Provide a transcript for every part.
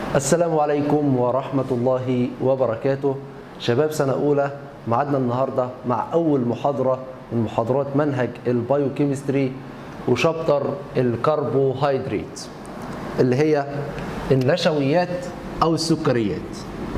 السلام عليكم ورحمة الله وبركاته شباب سنة أولى معادنا النهاردة مع أول محاضرة من محاضرات منهج البايوكيمستري وشابتر الكربوهيدرات اللي هي النشويات أو السكريات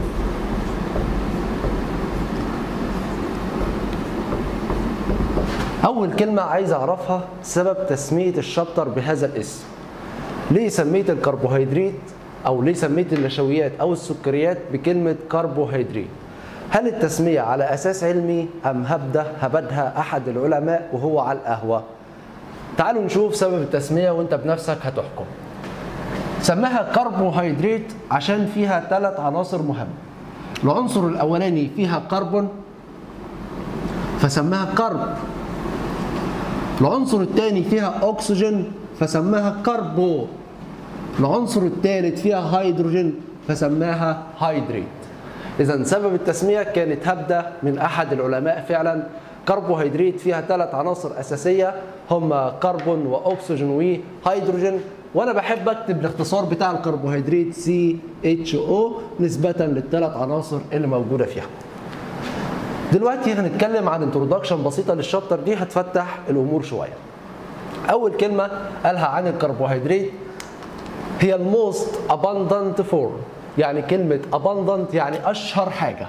أول كلمة عايز أعرفها سبب تسمية الشابتر بهذا الاسم ليه سميت الكربوهيدرات او ليه سميت النشويات او السكريات بكلمه كربوهيدرات هل التسميه على اساس علمي ام هبده هبدها احد العلماء وهو على القهوه تعالوا نشوف سبب التسميه وانت بنفسك هتحكم سماها كربوهيدرات عشان فيها ثلاث عناصر مهمه العنصر الاولاني فيها كربون فسماها كرب العنصر الثاني فيها اكسجين فسماها كربو العنصر الثالث فيها هيدروجين فسماها هيدريت اذا سبب التسميه كانت هبده من احد العلماء فعلا كربوهيدرات فيها ثلاث عناصر اساسيه هم كربون واكسجين وهيدروجين وانا بحب اكتب الاختصار بتاع الكربوهيدرات سي اتش او نسبه للثلاث عناصر اللي موجوده فيها دلوقتي هنتكلم عن انترودكشن بسيطه للشابتر دي هتفتح الامور شويه اول كلمه قالها عن الكربوهيدرات هي الموست abundant form يعني كلمة abundant يعني أشهر حاجة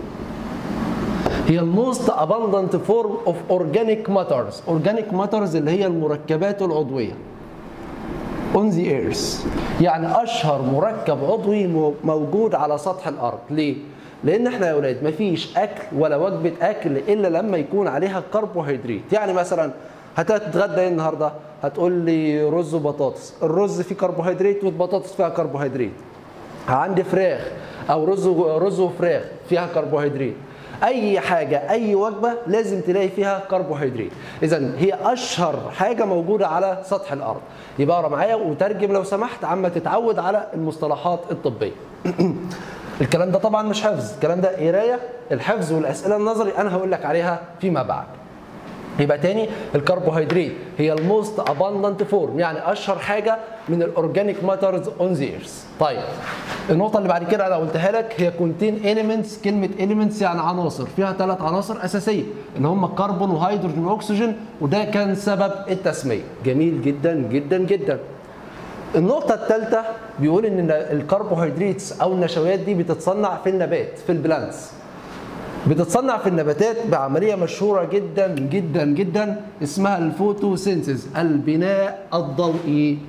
هي الموست abundant form of organic matters organic matters اللي هي المركبات العضوية on the earth يعني أشهر مركب عضوي موجود على سطح الأرض ليه؟ لأن احنا يا ولاد مفيش أكل ولا وجبة أكل إلا لما يكون عليها كربوهيدرات يعني مثلا هتتغدى ايه النهارده؟ هتقول لي رز وبطاطس، الرز فيه كربوهيدرات والبطاطس فيها كربوهيدرات. عندي فراخ او رز رز وفراخ فيها كربوهيدرات. اي حاجه اي وجبه لازم تلاقي فيها كربوهيدرات. اذا هي اشهر حاجه موجوده على سطح الارض. يبقى اقرا معايا وترجم لو سمحت عما تتعود على المصطلحات الطبيه. الكلام ده طبعا مش حفظ، الكلام ده قرايه، الحفظ والاسئله النظري انا هقول لك عليها فيما بعد. يبقى تاني الكربوهيدرات هي الموست اباندنت فورم يعني اشهر حاجه من الاورجانيك ماترز اون ذا ايرث طيب النقطه اللي بعد كده انا قلتها لك هي كونتين اليمنتس كلمه اليمنتس يعني عناصر فيها ثلاث عناصر اساسيه اللي هم كربون وهيدروجين واكسجين وده كان سبب التسميه جميل جدا جدا جدا النقطة الثالثة بيقول إن الكربوهيدرات أو النشويات دي بتتصنع في النبات في البلانتس بتتصنع في النباتات بعمليه مشهوره جدا جدا جدا اسمها الفوتوسينثيز البناء الضوئي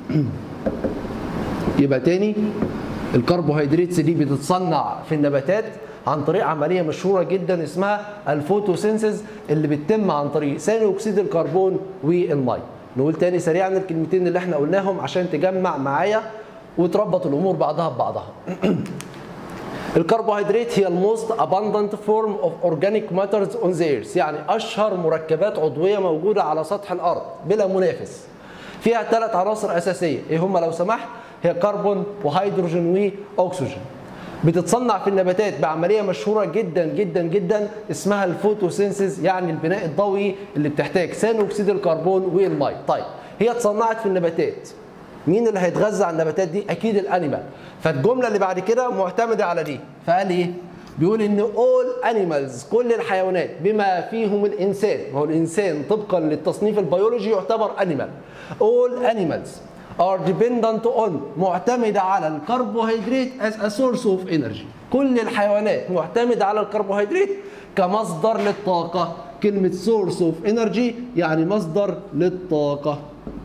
يبقى تاني الكربوهيدرات دي بتتصنع في النباتات عن طريق عمليه مشهوره جدا اسمها الفوتوسينثيز اللي بتتم عن طريق ثاني اكسيد الكربون والمي نقول تاني سريعا الكلمتين اللي احنا قلناهم عشان تجمع معايا وتربط الامور بعضها ببعضها الكربوهيدرات هي الموست abundant form of organic matters on the earth يعني اشهر مركبات عضويه موجوده على سطح الارض بلا منافس فيها ثلاث عناصر اساسيه ايه هم لو سمحت هي كربون وهيدروجين واكسجين بتتصنع في النباتات بعمليه مشهوره جدا جدا جدا اسمها الفوتوسينثيز يعني البناء الضوئي اللي بتحتاج ثاني اكسيد الكربون والمي طيب هي اتصنعت في النباتات مين اللي هيتغذى على النباتات دي؟ اكيد الانيمال. فالجمله اللي بعد كده معتمده على دي، فقال ايه؟ بيقول ان all animals كل الحيوانات بما فيهم الانسان، ما هو الانسان طبقا للتصنيف البيولوجي يعتبر انيمال. all animals are dependent on معتمده على الكربوهيدرات as a source of energy. كل الحيوانات معتمده على الكربوهيدرات كمصدر للطاقه. كلمه source of energy يعني مصدر للطاقه.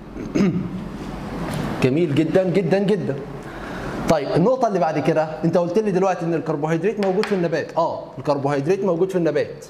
جميل جدا جدا جدا طيب النقطة اللي بعد كده انت قلت لي دلوقتي ان الكربوهيدرات موجود في النبات اه الكربوهيدرات موجود في النبات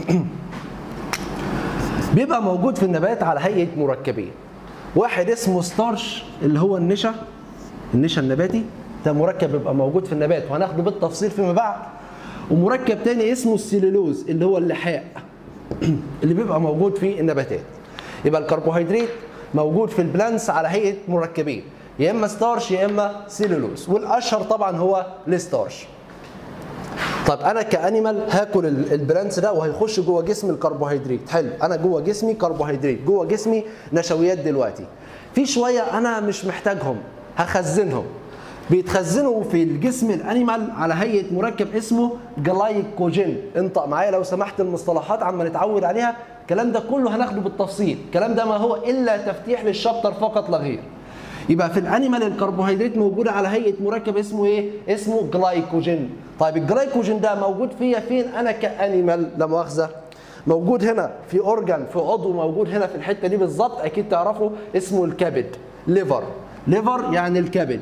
بيبقى موجود في النبات على هيئة مركبين واحد اسمه ستارش اللي هو النشا النشا النباتي ده مركب بيبقى موجود في النبات وهناخده بالتفصيل فيما بعد ومركب تاني اسمه السليلوز اللي هو اللحاء اللي بيبقى موجود في النباتات يبقى الكربوهيدرات موجود في البلانس على هيئه مركبين يا اما ستارش يا اما سيلولوز والاشهر طبعا هو الستارش طب انا كانيمال هاكل البلانس ده وهيخش جوه جسم الكربوهيدرات حلو انا جوه جسمي كربوهيدرات جوه جسمي نشويات دلوقتي في شويه انا مش محتاجهم هخزنهم بيتخزنوا في الجسم الانيمال على هيئه مركب اسمه جلايكوجين انطق معايا لو سمحت المصطلحات عما نتعود عليها الكلام ده كله هناخده بالتفصيل الكلام ده ما هو الا تفتيح للشابتر فقط لا غير يبقى في الانيمال الكربوهيدرات موجوده على هيئه مركب اسمه ايه اسمه جلايكوجين طيب الجلايكوجين ده موجود فيا فين انا كانيمال لا مؤاخذه موجود هنا في اورجان في عضو موجود هنا في الحته دي بالظبط اكيد تعرفوا اسمه الكبد ليفر ليفر يعني الكبد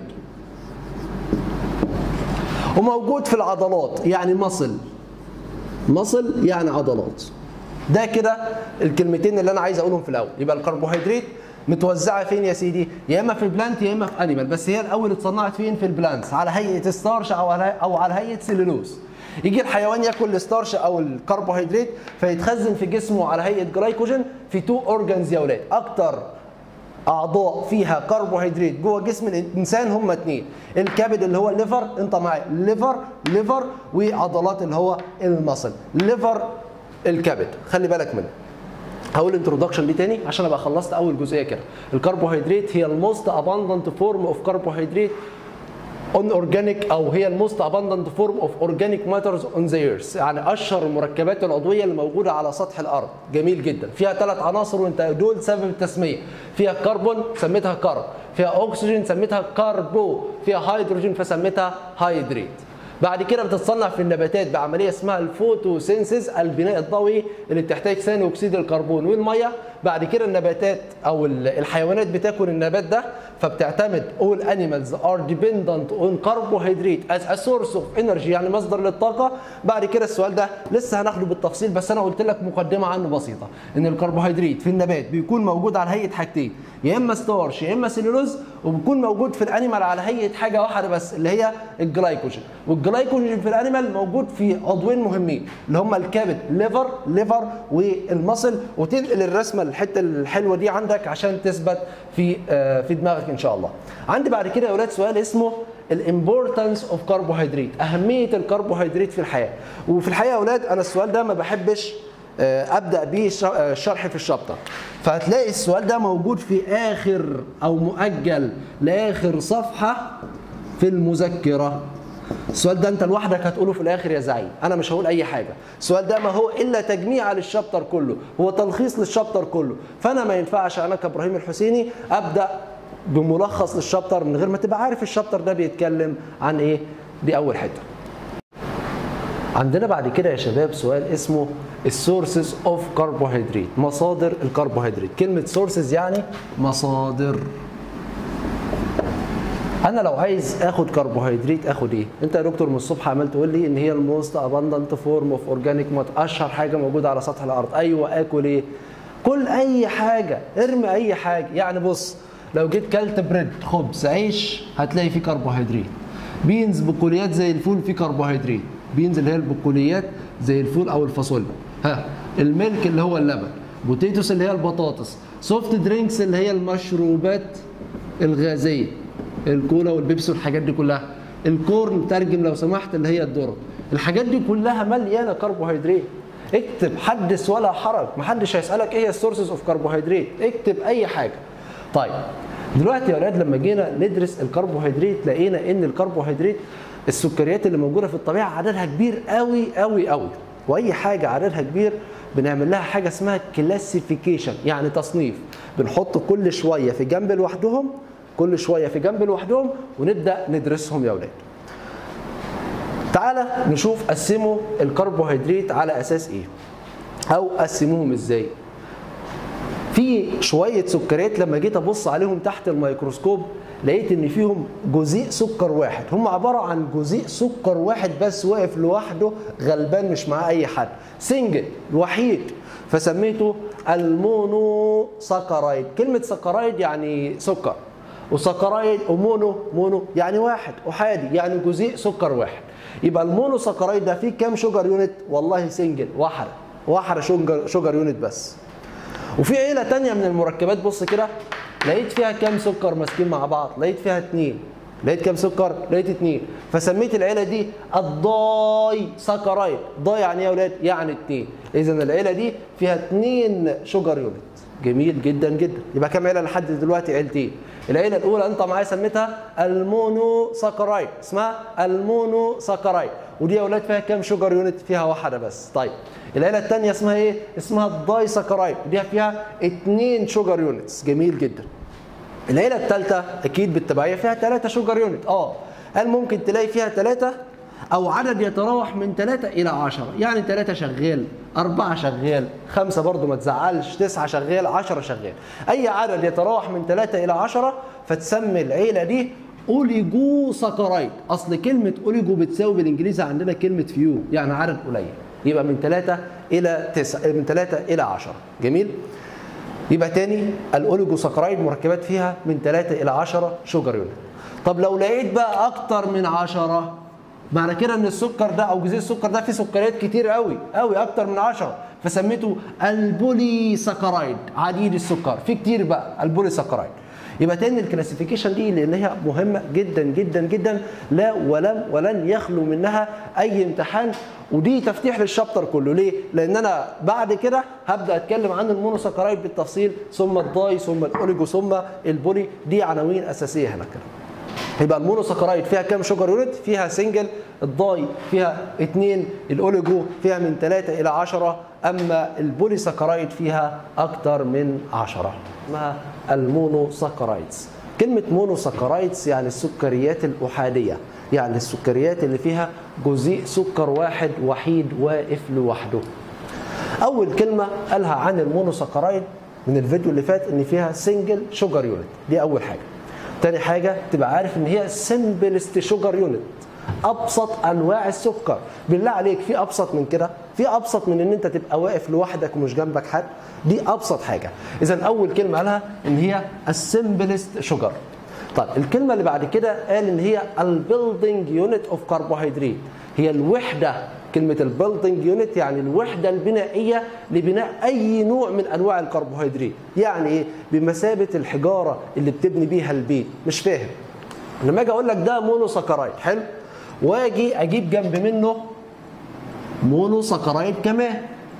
وموجود في العضلات يعني مصل مصل يعني عضلات ده كده الكلمتين اللي انا عايز اقولهم في الاول يبقى الكربوهيدرات متوزعه فين يا سيدي يا اما في البلانت يا اما في انيمال بس هي الاول اتصنعت فين في البلانتس على هيئه ستارش او على او على هيئه سيلولوز يجي الحيوان ياكل الستارش او الكربوهيدرات فيتخزن في جسمه على هيئه جلايكوجين في تو اورجانز يا اولاد اكتر اعضاء فيها كربوهيدرات جوه جسم الانسان هم اثنين الكبد اللي هو الليفر انت معايا ليفر ليفر وعضلات اللي هو المصل ليفر الكبد خلي بالك منه هقول انترودكشن دي تاني عشان ابقى خلصت اول جزئيه كده الكربوهيدرات هي الموست اباندنت فورم اوف كربوهيدرات اون اورجانيك او هي الموست اباندنت فورم اوف اورجانيك ماترز اون ذا ايرث يعني اشهر المركبات العضويه اللي موجوده على سطح الارض جميل جدا فيها ثلاث عناصر وانت دول سبب التسميه فيها كربون سميتها كرب فيها اكسجين سميتها كاربو فيها هيدروجين فسميتها هيدريت بعد كده بتتصنع في النباتات بعمليه اسمها الفوتوسينسيس البناء الضوئي اللي بتحتاج ثاني اكسيد الكربون والميه بعد كده النباتات او الحيوانات بتاكل النبات ده فبتعتمد all animals are dependent on carbohydrate as a source of energy يعني مصدر للطاقه بعد كده السؤال ده لسه هناخده بالتفصيل بس انا قلت لك مقدمه عنه بسيطه ان الكربوهيدرات في النبات بيكون موجود على هيئه حاجتين يا اما ستارش يا اما سيلولوز وبيكون موجود في الانيمال على هيئه حاجه واحده بس اللي هي الجلايكوجين والجلايكوجين في الانيمال موجود في عضوين مهمين اللي هم الكبد ليفر ليفر والمصل وتنقل الرسمه الحته الحلوه دي عندك عشان تثبت في في دماغك ان شاء الله عندي بعد كده يا اولاد سؤال اسمه الامبورتنس اوف كربوهيدرات اهميه الكربوهيدرات في الحياه وفي الحقيقه يا اولاد انا السؤال ده ما بحبش ابدا بيه الشرح في الشابتر فهتلاقي السؤال ده موجود في اخر او مؤجل لاخر صفحه في المذكره السؤال ده انت لوحدك هتقوله في الاخر يا زعيم انا مش هقول اي حاجه السؤال ده ما هو الا تجميع للشابتر كله هو تلخيص للشابتر كله فانا ما ينفعش انا كابراهيم الحسيني ابدا بملخص للشابتر من غير ما تبقى عارف الشابتر ده بيتكلم عن ايه دي اول حته عندنا بعد كده يا شباب سؤال اسمه السورسز اوف كربوهيدرات مصادر الكربوهيدرات كلمه سورسز يعني مصادر انا لو عايز اخد كربوهيدرات اخد ايه انت يا دكتور من الصبح عمال تقول لي ان هي الموست اباندنت فورم اوف اورجانيك مات اشهر حاجه موجوده على سطح الارض ايوه اكل ايه كل اي حاجه ارمي اي حاجه يعني بص لو جيت كلت بريد خبز عيش هتلاقي فيه كربوهيدرات بينز بقوليات زي الفول فيه كربوهيدرات بينز اللي هي البقوليات زي الفول او الفاصوليا ها الملك اللي هو اللبن بوتيتوس اللي هي البطاطس سوفت درينكس اللي هي المشروبات الغازيه الكولا والبيبسي والحاجات دي كلها الكورن ترجم لو سمحت اللي هي الذره الحاجات دي كلها مليانه كربوهيدرات اكتب حدث ولا حرج محدش هيسالك ايه هي السورسز اوف كربوهيدرات اكتب اي حاجه طيب دلوقتي يا اولاد لما جينا ندرس الكربوهيدرات لقينا ان الكربوهيدرات السكريات اللي موجوده في الطبيعه عددها كبير قوي قوي قوي واي حاجه عددها كبير بنعمل لها حاجه اسمها كلاسيفيكيشن يعني تصنيف بنحط كل شويه في جنب لوحدهم كل شويه في جنب لوحدهم ونبدا ندرسهم يا اولاد تعالى نشوف قسموا الكربوهيدرات على اساس ايه او قسموهم ازاي في شويه سكريات لما جيت ابص عليهم تحت الميكروسكوب لقيت ان فيهم جزيء سكر واحد هم عباره عن جزيء سكر واحد بس واقف لوحده غلبان مش معاه اي حد سنجل وحيد فسميته المونو سكرايد كلمه سكرايد يعني سكر وسكرايد ومونو مونو يعني واحد احادي يعني جزيء سكر واحد يبقى المونو سكرايد ده فيه كام شوجر يونت والله سنجل واحده واحده شوجر, شوجر يونت بس وفي عيله تانية من المركبات بص كده لقيت فيها كام سكر ماسكين مع بعض لقيت فيها اتنين لقيت كام سكر لقيت اتنين فسميت العيله دي الضاي سكرايد ضاي يعني ايه يا اولاد يعني اتنين اذا العيله دي فيها اتنين شوجر يونت جميل جدا جدا يبقى كام عيله لحد دلوقتي عيلتين العيله الاولى انت معايا سميتها المونو ساكرايد اسمها المونو ساكرايد ودي يا اولاد فيها كام شوجر يونت فيها واحده بس طيب العيله الثانيه اسمها ايه اسمها الداي ساكرايد ودي فيها اثنين شوجر يونتس جميل جدا العيله الثالثه اكيد بالتبعيه فيها ثلاثه شوجر يونت اه هل ممكن تلاقي فيها ثلاثه او عدد يتراوح من 3 الى 10 يعني 3 شغال 4 شغال 5 برضو ما تزعلش 9 شغال 10 شغال اي عدد يتراوح من 3 الى 10 فتسمي العيله دي اوليجو ساكرايد اصل كلمه اوليجو بتساوي بالانجليزي عندنا كلمه فيو يعني عدد قليل يبقى من 3 الى 9 من 3 الى 10 جميل يبقى تاني الاوليجوساكرايد مركبات فيها من 3 الى 10 شوجر يونت طب لو لقيت بقى اكتر من 10 معنى كده ان السكر ده او جزيء السكر ده فيه سكريات كتير قوي قوي اكتر من 10 فسميته البولي ساكرايد عديد السكر في كتير بقى البولي ساكرايد يبقى تاني الكلاسيفيكيشن دي لان هي مهمه جدا جدا جدا لا ولم ولن يخلو منها اي امتحان ودي تفتيح للشابتر كله ليه؟ لان انا بعد كده هبدا اتكلم عن المونوساكرايد بالتفصيل ثم الداي ثم الاوليجو ثم البولي دي عناوين اساسيه هنا كده. يبقى المونوساكرايد فيها كام شوجر يونت؟ فيها سنجل، الداي فيها اثنين، الاوليجو فيها من 3 الى 10 اما البوليساكرايد فيها اكثر من 10 اسمها المونوساكرايدز. كلمة مونوساكرايدز يعني السكريات الأحادية يعني السكريات اللي فيها جزيء سكر واحد وحيد واقف لوحده أول كلمة قالها عن المونوساكرايد من الفيديو اللي فات إن فيها سنجل شوجر يونت دي أول حاجة تاني حاجة تبقى عارف إن هي سمبلست شوجر يونت ابسط انواع السكر بالله عليك في ابسط من كده في ابسط من ان انت تبقى واقف لوحدك ومش جنبك حد دي ابسط حاجه اذا اول كلمه قالها ان هي السمبلست شوجر طيب الكلمه اللي بعد كده قال ان هي البيلدينج يونت اوف كربوهيدرات هي الوحده كلمة البيلدينج يونت يعني الوحدة البنائية لبناء أي نوع من أنواع الكربوهيدرات يعني إيه؟ بمثابة الحجارة اللي بتبني بيها البيت مش فاهم لما أجي أقول لك ده مونوساكرايد حلو واجي اجيب جنب منه مونو سكرايد كمان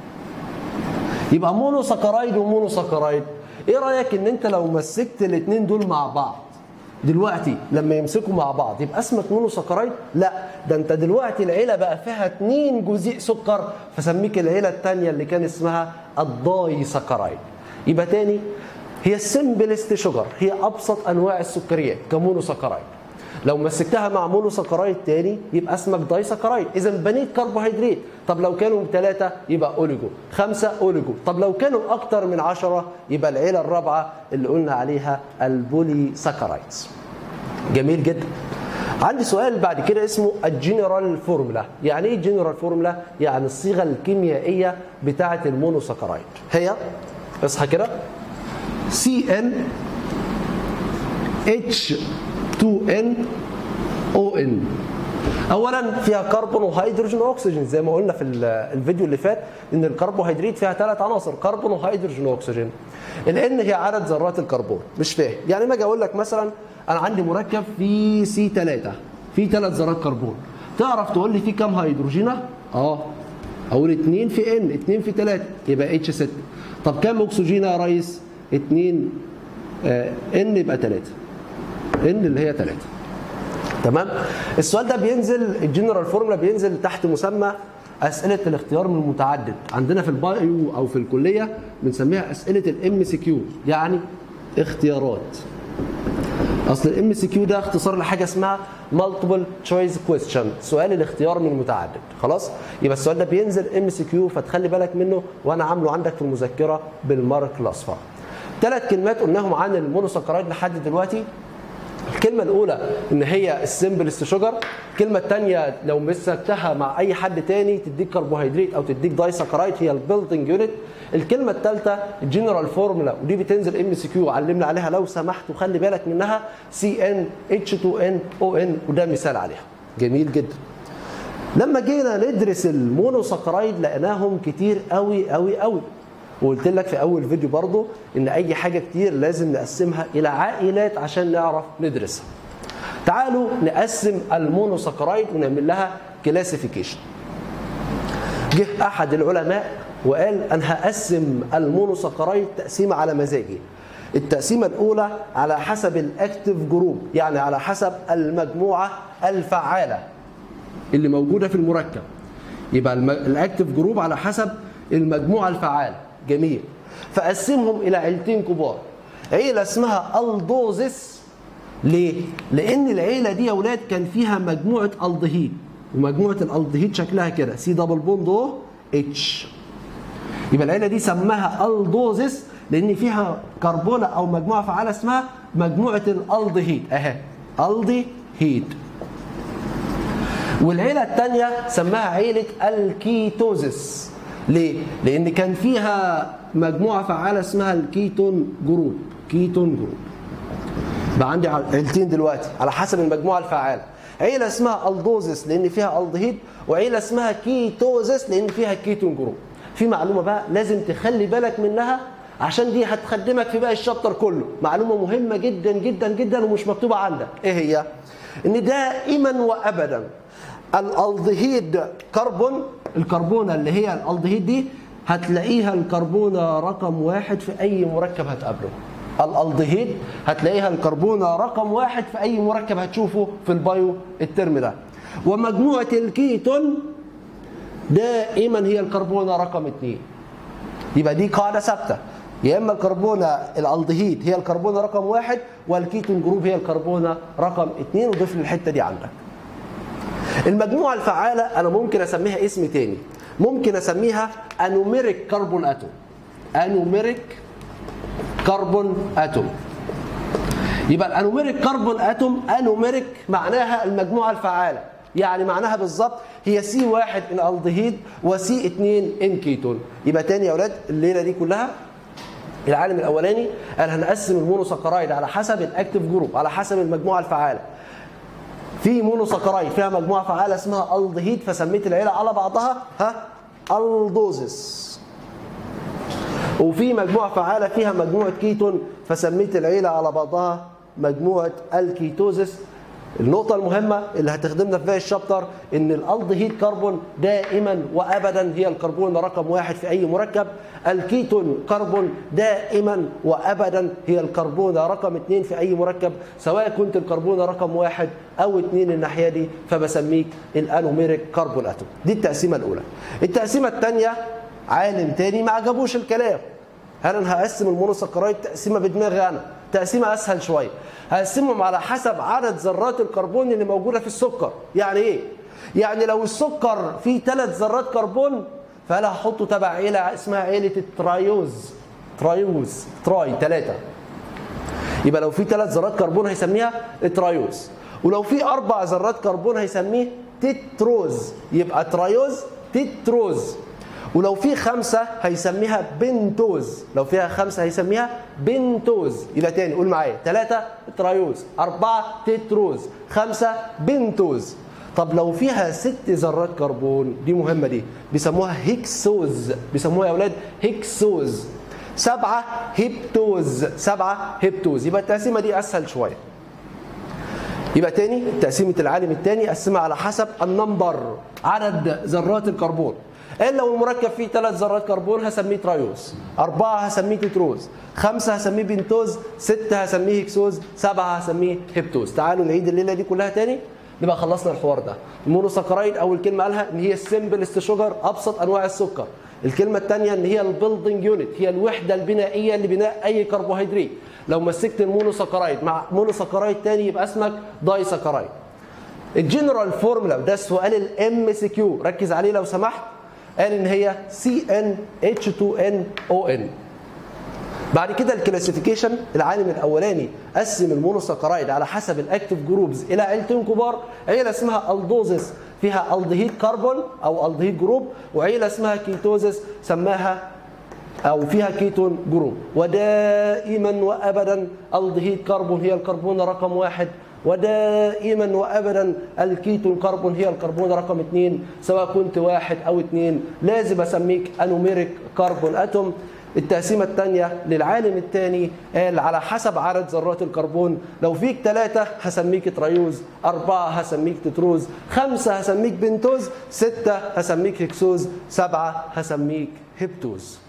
يبقى مونو سكرايد ومونو سكرايد ايه رايك ان انت لو مسكت الاثنين دول مع بعض دلوقتي لما يمسكوا مع بعض يبقى اسمك مونو سكرايد لا ده انت دلوقتي العيله بقى فيها اثنين جزيء سكر فسميك العيله الثانيه اللي كان اسمها الداي سكرايد يبقى تاني هي السمبلست شوجر هي ابسط انواع السكريات كمونو سكرايد لو مسكتها مع مونو سكرايد تاني يبقى اسمك داي سكرايد اذا بنيت كربوهيدرات طب لو كانوا ثلاثة يبقى اوليجو خمسة اوليجو طب لو كانوا اكتر من عشرة يبقى العيلة الرابعة اللي قلنا عليها البولي سكرايدز جميل جدا عندي سؤال بعد كده اسمه الجنرال فورمولا يعني ايه الجنرال فورمولا يعني الصيغة الكيميائية بتاعة المونوسكرايد هي اصحى كده سي ان اتش 2N ON اولا فيها كربون وهيدروجين واكسجين زي ما قلنا في الفيديو اللي فات ان الكربوهيدرات فيها ثلاث عناصر كربون وهيدروجين واكسجين الان هي عدد ذرات الكربون مش فاهم يعني ما اجي اقول لك مثلا انا عندي مركب فيه سي 3 فيه ثلاث ذرات كربون تعرف تقول لي فيه كام هيدروجينه اه اقول 2 في ان 2 في 3 يبقى اتش 6 طب كام اكسجين يا ريس 2 آه ان يبقى 3 ان اللي هي 3 تمام السؤال ده بينزل الجنرال فورمولا بينزل تحت مسمى اسئله الاختيار من المتعدد عندنا في البايو او في الكليه بنسميها اسئله الام سي كيو يعني اختيارات اصل الام سي كيو ده اختصار لحاجه اسمها مالتيبل تشويس كويستشن سؤال الاختيار من المتعدد خلاص يبقى السؤال ده بينزل ام سي كيو فتخلي بالك منه وانا عامله عندك في المذكره بالمارك الاصفر ثلاث كلمات قلناهم عن المونوسكرايد لحد دلوقتي الكلمة الأولى إن هي السمبلست شوجر، الكلمة الثانية لو مسكتها مع أي حد تاني تديك كربوهيدرات أو تديك دايسكرايد هي البيلدنج يونت، الكلمة الثالثة الجنرال فورمولا ودي بتنزل ام سي كيو علمنا عليها لو سمحت وخلي بالك منها سي ان اتش 2 ان او ان وده مثال عليها. جميل جدا. لما جينا ندرس المونوسكرايد لقيناهم كتير قوي قوي قوي. وقلت لك في اول فيديو برضو ان اي حاجه كتير لازم نقسمها الى عائلات عشان نعرف ندرسها تعالوا نقسم المونوسكرايد ونعمل لها كلاسيفيكيشن جه احد العلماء وقال انا هقسم المونوسكرايد تقسيمه على مزاجي التقسيمة الأولى على حسب الأكتيف جروب يعني على حسب المجموعة الفعالة اللي موجودة في المركب يبقى الأكتيف جروب على حسب المجموعة الفعالة جميل فقسمهم إلى عيلتين كبار عيلة اسمها الدوزس ليه؟ لأن العيلة دي يا ولاد كان فيها مجموعة الدهيد ومجموعة الالدهيد شكلها كده سي دبل بوند او اتش يبقى العيلة دي سماها الدوزس لأن فيها كربونة أو مجموعة فعالة اسمها مجموعة الالدهيد أهي الدهيد والعيلة الثانية سماها عيلة الكيتوزس ليه؟ لأن كان فيها مجموعة فعالة اسمها الكيتون جروب كيتون جروب بقى عندي عيلتين دلوقتي على حسب المجموعة الفعالة عيلة اسمها الدوزس لأن فيها الدهيد وعيلة اسمها كيتوزس لأن فيها كيتون جروب في معلومة بقى لازم تخلي بالك منها عشان دي هتخدمك في باقي الشابتر كله معلومة مهمة جدا جدا جدا ومش مكتوبة عندك ايه هي؟ ان دائما وابدا الالدهيد كربون الكربونة اللي هي الالدهيد دي هتلاقيها الكربونة رقم واحد في أي مركب هتقابله الالدهيد هتلاقيها الكربونة رقم واحد في أي مركب هتشوفه في البايو الترم ده ومجموعة الكيتون دائما هي الكربونة رقم اثنين يبقى دي قاعدة ثابتة يا اما الكربونه الالدهيد هي الكربونه رقم واحد والكيتون جروب هي الكربونه رقم اثنين وضيف لي الحته دي عندك. المجموعه الفعاله انا ممكن اسميها اسم تاني ممكن اسميها انوميريك كربون اتوم انوميريك كربون اتوم يبقى الانوميريك كربون اتوم انوميريك معناها المجموعه الفعاله يعني معناها بالظبط هي سي واحد ان الدهيد وسي 2 ان كيتون يبقى تاني يا اولاد الليله دي كلها العالم الاولاني قال هنقسم المونوسكرايد على حسب الاكتيف جروب على حسب المجموعه الفعاله في مونوسكرايد فيها مجموعه فعاله اسمها الدهيد فسميت العيله على بعضها ها الدوزس وفي مجموعه فعاله فيها مجموعه كيتون فسميت العيله على بعضها مجموعه الكيتوزس النقطة المهمة اللي هتخدمنا في باقي الشابتر إن الألدهيد كربون دائما وأبدا هي الكربون رقم واحد في أي مركب، الكيتون كربون دائما وأبدا هي الكربون رقم اثنين في أي مركب، سواء كنت الكربون رقم واحد أو اثنين الناحية دي فبسميك الأنوميريك كربون أتوم. دي التقسيمة الأولى. التقسيمة الثانية عالم تاني ما عجبوش الكلام. هل أنا هقسم المونوسكرايد تقسيمة بدماغي أنا؟ تقسيمه اسهل شويه هقسمهم على حسب عدد ذرات الكربون اللي موجوده في السكر يعني ايه يعني لو السكر فيه ثلاث ذرات كربون فانا هحطه تبع عيله اسمها عيله الترايوز ترايوز تراي ثلاثه يبقى لو في ثلاث ذرات كربون هيسميها الترايوز ولو في اربع ذرات كربون هيسميه تتروز يبقى ترايوز تتروز ولو في خمسة هيسميها بنتوز لو فيها خمسة هيسميها بنتوز يبقى تاني قول معايا ثلاثة ترايوز أربعة تتروز خمسة بنتوز طب لو فيها ست ذرات كربون دي مهمة دي بيسموها هيكسوز بيسموها يا أولاد هيكسوز سبعة هيبتوز سبعة هيبتوز يبقى التقسيمة دي أسهل شوية يبقى تاني تقسيمة العالم التاني قسمها على حسب النمبر عدد ذرات الكربون قال لو المركب فيه ثلاث ذرات كربون هسميه ترايوز أربعة هسميه تتروز خمسة هسميه بنتوز ستة هسميه هيكسوز سبعة هسميه هيبتوز تعالوا نعيد الليلة دي كلها تاني نبقى خلصنا الحوار ده المونوسكرايد أول كلمة قالها إن هي السمبلست شوجر أبسط أنواع السكر الكلمة الثانية إن هي البيلدنج يونت هي الوحدة البنائية لبناء أي كربوهيدرات لو مسكت المونوسكرايد مع مونوسكرايد تاني يبقى اسمك داي سكرايد الجنرال فورمولا وده السؤال الام سي كيو ركز عليه لو سمحت قال ان هي سي ان اتش 2 ان او ان بعد كده الكلاسيفيكيشن العالم الاولاني قسم المونوسكرايد على حسب الاكتيف جروبز الى عيلتين كبار عيله اسمها الدوزس فيها الدهيد كربون او الدهيد جروب وعيله اسمها كيتوزس سماها او فيها كيتون جروب ودائما وابدا الدهيد كربون هي الكربون رقم واحد ودائما وابدا الكيتون كربون هي الكربون رقم اثنين سواء كنت واحد او اثنين لازم اسميك انوميريك كربون اتوم التقسيمة الثانية للعالم الثاني قال على حسب عدد ذرات الكربون لو فيك ثلاثة هسميك تريوز أربعة هسميك تتروز خمسة هسميك بنتوز ستة هسميك هكسوز سبعة هسميك هبتوز